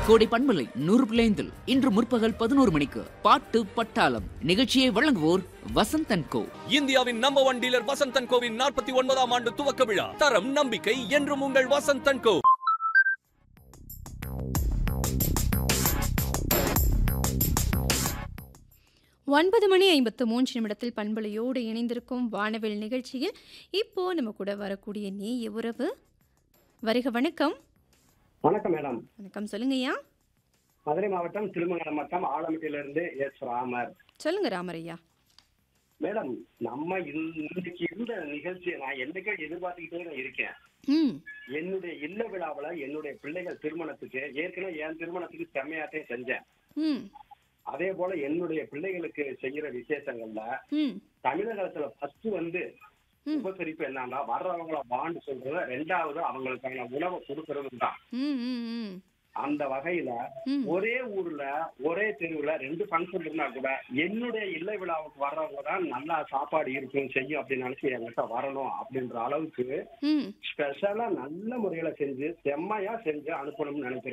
கோடை பண்பலை நூறு பிள்ளைந்தில் இன்று முற்பகல் பதினோரு மணிக்கு பாட்டு பட்டாளம் நிகழ்ச்சியை வழங்குவோர் வசந்தன் கோ இந்தியாவின் நம்பர் ஒன் டீலர் வசந்தன் கோவின் நாற்பத்தி ஒன்பதாம் ஆண்டு துவக்க விழா தரம் நம்பிக்கை என்றும் உங்கள் வசந்தன் கோ ஒன்பது மணி ஐம்பத்து மூன்று நிமிடத்தில் பண்பலையோடு இணைந்திருக்கும் வானவில் நிகழ்ச்சியில் இப்போ நம்ம கூட வரக்கூடிய நேய உறவு வருக வணக்கம் வணக்கம் மேடம் வணக்கம் சொல்லுங்கய்யா மதுரை மாவட்டம் திருமங்கலம் வட்டம் ஆலமட்டியிலிருந்து எஸ் ராமர் சொல்லுங்க ராமரையா மேடம் நம்ம இந்த- இன்னைக்கு இருந்த நிகழ்ச்சியை நான் என்னைக்கே எதிர்பார்த்துக்கிட்டே தான் இருக்கேன் ம் என்னுடைய இல்ல விழாவுல என்னுடைய பிள்ளைகள் திருமணத்துக்கு ஏற்கனவே என் திருமணத்துக்கு செம்மையாட்டே செஞ்சேன் ம் அதே போல என்னுடைய பிள்ளைகளுக்கு செய்யற விசேஷங்கள்ல ம் தமிழகத்துல ஃபர்ஸ்ட் வந்து ம். உபசரிப்பு என்னன்னா வர்றவங்கள வாண்டு சொல்றது ரெண்டாவது அவங்களுக்கான உணவை கொடுக்கறதும் தான் ம் ம் ம் அந்த வகையில ம். ஒரே ஊர்ல ஒரே தெருவுல ரெண்டு ஃபங்க்ஷன் இருந்தா கூட என்னுடைய இல்ல விழாவுக்கு வர்றவங்க தான் நல்லா சாப்பாடு இருக்கும் செய்யும் அப்படின்னு நினைச்சு என்கிட்ட வரணும் அப்படின்ற அளவுக்கு ம் ஸ்பெஷலா நல்ல முறையில செஞ்சு செம்மையா செஞ்சு அனுப்பணும்னு நினைக்கிறேன்